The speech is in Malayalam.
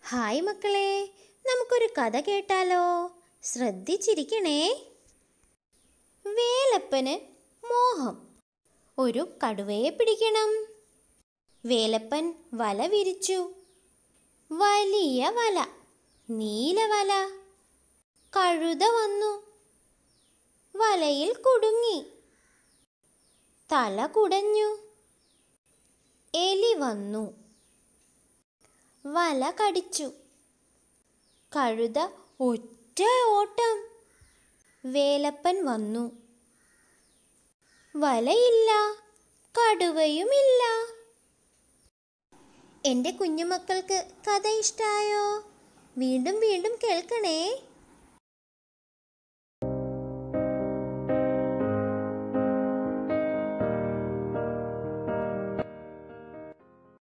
ഹായ് മക്കളെ നമുക്കൊരു കഥ കേട്ടാലോ ശ്രദ്ധിച്ചിരിക്കണേ വേലപ്പന് മോഹം ഒരു കടുവയെ പിടിക്കണം വേലപ്പൻ വല വിരിച്ചു വലിയ വല നീല വല കഴുത വന്നു വലയിൽ കുടുങ്ങി തല കുടഞ്ഞു എലി വന്നു വല കടിച്ചു കഴുത ഒറ്റ ഓട്ടം വേലപ്പൻ വന്നു വലയില്ല കടുവയുമില്ല എൻ്റെ കുഞ്ഞുമക്കൾക്ക് കഥ ഇഷ്ടായോ വീണ്ടും വീണ്ടും കേൾക്കണേ